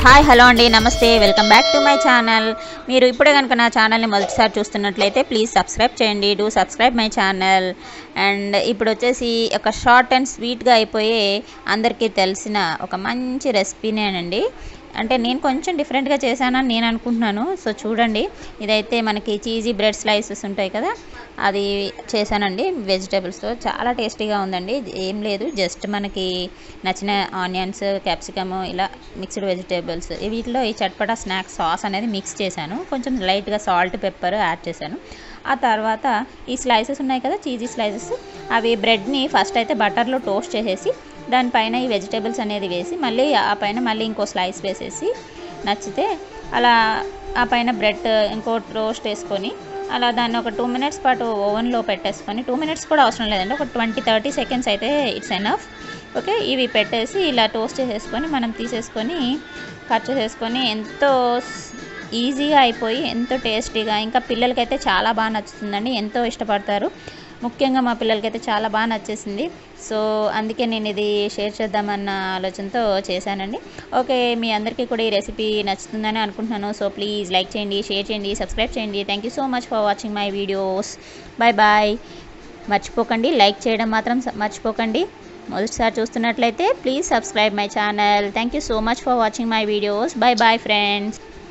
hi hello అండి నమస్తే welcome back to my channel మీరు ఇప్పుడే కనుక నా ఛానల్ని మొదటిసారి చూస్తున్నట్లయితే ప్లీజ్ సబ్స్క్రైబ్ చేయండి do subscribe my channel and ఇప్పుడు వచ్చేసి ఒక షార్ట్ అండ్ స్వీట్గా అయిపోయే అందరికీ తెలిసిన ఒక మంచి రెసిపీనేనండి అంటే నేను కొంచెం డిఫరెంట్గా చేశానని నేను అనుకుంటున్నాను సో చూడండి ఇదైతే మనకి చీజీ బ్రెడ్ స్లైసెస్ ఉంటాయి కదా అది చేశానండి వెజిటేబుల్స్తో చాలా టేస్టీగా ఉందండి ఏం లేదు జస్ట్ మనకి నచ్చిన ఆనియన్స్ క్యాప్సికమ్ ఇలా మిక్స్డ్ వెజిటేబుల్స్ వీటిలో ఈ చట్పటా స్నాక్ సాస్ అనేది మిక్స్ చేశాను కొంచెం లైట్గా సాల్ట్ పెప్పర్ యాడ్ చేశాను ఆ తర్వాత ఈ స్లైసెస్ ఉన్నాయి కదా చీజీ స్లైసెస్ అవి బ్రెడ్ని ఫస్ట్ అయితే బటర్లో టోస్ట్ చేసేసి దానిపైన ఈ వెజిటేబుల్స్ అనేది వేసి మళ్ళీ ఆ పైన మళ్ళీ ఇంకో స్లైస్ వేసేసి నచ్చితే అలా ఆ పైన బ్రెడ్ ఇంకో రోస్ట్ వేసుకొని అలా దాన్ని ఒక టూ మినిట్స్ పాటు ఓవెన్లో పెట్టేసుకొని టూ మినిట్స్ కూడా అవసరం లేదండి ఒక ట్వంటీ థర్టీ సెకండ్స్ అయితే ఇట్స్ ఎనఫ్ ఓకే ఇవి పెట్టేసి ఇలా టోస్ట్ చేసేసుకొని మనం తీసేసుకొని కట్ చేసేసుకొని ఎంతో ఈజీగా అయిపోయి ఎంతో టేస్టీగా ఇంకా పిల్లలకైతే చాలా బాగా నచ్చుతుందండి ఎంతో ఇష్టపడతారు ముఖ్యంగా మా పిల్లలకైతే చాలా బాగా నచ్చేసింది సో అందుకే నేను ఇది షేర్ చేద్దామన్న ఆలోచనతో చేశానండి ఓకే మీ అందరికీ కూడా ఈ రెసిపీ నచ్చుతుందని అనుకుంటున్నాను సో ప్లీజ్ లైక్ చేయండి షేర్ చేయండి సబ్స్క్రైబ్ చేయండి thank you so much for watching my videos bye bye మర్చిపోకండి లైక్ చేయడం మాత్రం స- మర్చిపోకండి మొదటిసారి చూస్తున్నట్లయితే please subscribe my channel thank you so much for watching my videos bye bye friends